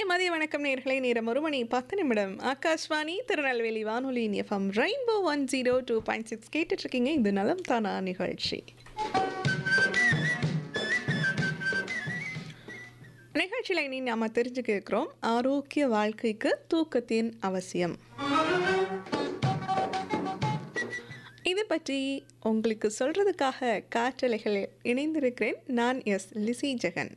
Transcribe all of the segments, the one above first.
இனிய மதிய வணக்கம் நேர்களை நேரம் ஒரு மணி பத்து நிமிடம் ஆகாஷ்வாணி திருநெல்வேலி வானொலியின் FM rainbow one zero two point six கேட்டுட்டு இருக்கீங்க இது நலம் தானா நிகழ்ச்சி நிகழ்ச்சியில் இனி நாம் தெரிஞ்சுக்க இருக்கிறோம் ஆரோக்கிய வாழ்க்கைக்கு தூக்கத்தின் அவசியம் இது பற்றி உங்களுக்கு சொல்றதுக்காக காற்றலைகளில் இணைந்திருக்கிறேன் நான் S Lizzy Jegan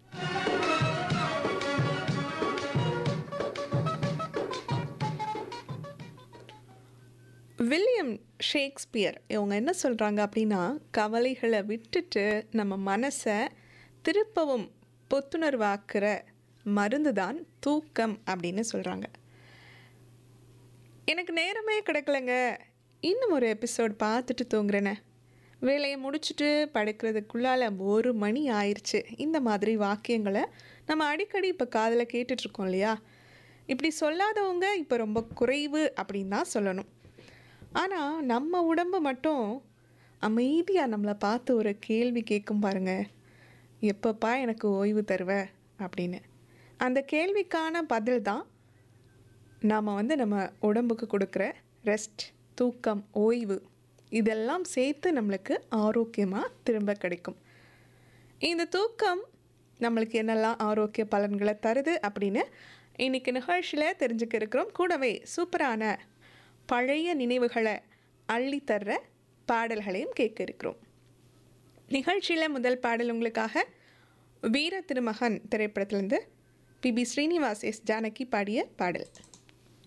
William Shakespeare இவங்க என்ன சொல்கிறாங்க அப்படின்னா கவலைகளை விட்டுட்டு நம்ம மனசை திருப்பவும் புத்துணர்வாக்குற மருந்து தான் தூக்கம் அப்படின்னு சொல்கிறாங்க எனக்கு நேரமே கிடைக்கலங்க இன்னும் ஒரு எபிசோட் பார்த்துட்டு தூங்குறேனே வேலையை முடிச்சுட்டு படுக்கிறதுக்குள்ளால ஒரு மணி ஆயிடுச்சு இந்த மாதிரி வாக்கியங்களை நம்ம அடிக்கடி இப்போ காதில் கேட்டுட்ருக்கோம் இல்லையா இப்படி சொல்லாதவங்க இப்போ ரொம்ப குறைவு அப்படின்னு தான் சொல்லணும் ஆனால் நம்ம உடம்பு மட்டும் அமைதியாக நம்மளை பார்த்து ஒரு கேள்வி கேட்கும் பாருங்க எப்பப்பா எனக்கு ஓய்வு தருவ அப்படின்னு அந்த கேள்விக்கான பதில் தான் நாம் வந்து நம்ம உடம்புக்கு கொடுக்குற ரெஸ்ட் தூக்கம் ஓய்வு இதெல்லாம் சேர்த்து நம்மளுக்கு ஆரோக்கியமாக திரும்ப கிடைக்கும் இந்த தூக்கம் நம்மளுக்கு என்னெல்லாம் ஆரோக்கிய பலன்களை தருது அப்படின்னு இன்றைக்கி நிகழ்ச்சியில் தெரிஞ்சுக்க இருக்கிறோம் கூடவே சூப்பரான பழைய நினைவுகளை அள்ளித்தர்ற பாடல்களையும் கேட்க இருக்கிறோம் நிகழ்ச்சியில் முதல் பாடல் உங்களுக்காக வீர திருமகன் திரைப்படத்திலேருந்து P B Srinivas S Janaki பாடிய பாடல்